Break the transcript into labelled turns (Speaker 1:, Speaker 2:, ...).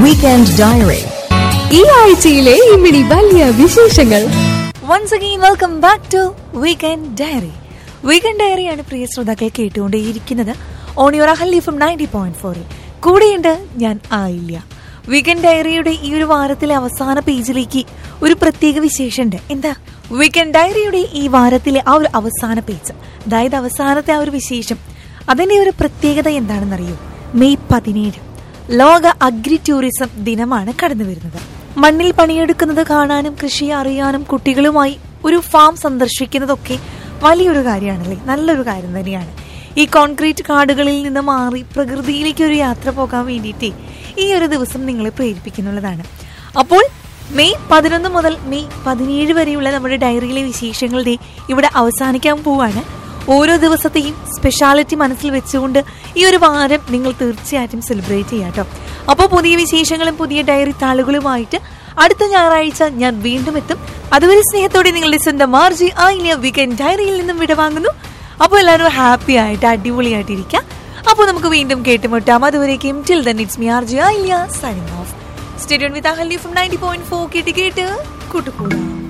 Speaker 1: weekend diary ഈ ആഴ്ചയിലെ ഇമ്മിണി വലിയ വിശേഷങ്ങൾ
Speaker 2: once again welcome back to weekend diary weekend ഡയറിയാണ് പ്രിയ ശ്രോതാക്കൾ കേട്ടുകൊണ്ടേയിരിക്കുന്നത് on your Ahalli from ninety point ഫോറിൽ കൂടെയുണ്ട് ഞാൻ ആയില്ല വീക്കെൻഡ് ഡയറിയുടെ ഈ ഒരു വാരത്തിലെ അവസാന പേജിലേക്ക് ഒരു പ്രത്യേക വിശേഷമുണ്ട് എന്താ വീക്കെൻഡ് ഡയറിയുടെ ഈ വാരത്തിലെ ആ ഒരു അവസാന പേജ് അതായത് അവസാനത്തെ ആ ഒരു വിശേഷം അതിന്റെ ഒരു പ്രത്യേകത എന്താണെന്നറിയോ മെയ് പതിനേഴ് ലോക അഗ്രി ടൂറിസം ദിനമാണ് കടന്നു വരുന്നത് മണ്ണിൽ പണിയെടുക്കുന്നത് കാണാനും കൃഷി അറിയാനും കുട്ടികളുമായി ഒരു ഫാം സന്ദർശിക്കുന്നതൊക്കെ വലിയൊരു കാര്യമാണല്ലേ നല്ലൊരു കാര്യം തന്നെയാണ് ഈ കോൺക്രീറ്റ് കാടുകളിൽ നിന്ന് മാറി പ്രകൃതിയിലേക്ക് ഒരു യാത്ര പോകാൻ വേണ്ടിയിട്ട് ഈ ഒരു ദിവസം നിങ്ങളെ പ്രേരിപ്പിക്കുന്നുള്ളതാണ് അപ്പോൾ മെയ് പതിനൊന്ന് മുതൽ മെയ് പതിനേഴ് വരെയുള്ള നമ്മുടെ ഡയറിയിലെ വിശേഷങ്ങളുടെ ഇവിടെ അവസാനിക്കാൻ പോവാണ് ഓരോ ദിവസത്തെയും സ്പെഷ്യാലിറ്റി മനസ്സിൽ വെച്ചുകൊണ്ട് ഈ ഒരു വാരം നിങ്ങൾ തീർച്ചയായിട്ടും സെലിബ്രേറ്റ് ചെയ്യാം കേട്ടോ അപ്പോൾ പുതിയ വിശേഷങ്ങളും പുതിയ ഡയറി താളുകളുമായിട്ട് അടുത്ത ഞായറാഴ്ച ഞാൻ വീണ്ടും എത്തും അതുവരെ സ്നേഹത്തോടെ നിങ്ങളുടെ സ്വന്തം മാർജി ആയില്ല വീക്കെൻഡ് ഡയറിയിൽ നിന്നും വിടവാങ്ങുന്നു അപ്പോൾ എല്ലാവരും ഹാപ്പി ആയിട്ട് അടിപൊളിയായിട്ട് ഇരിക്കാം അപ്പോൾ നമുക്ക് വീണ്ടും കേട്ടുമുട്ടാം അതുവരേക്കും till then it's me RJ ആയില്ല signing off stadium with Ahalli from ninety point four കേട്ട് കേട്ട് കൂട്ടുകൂടാം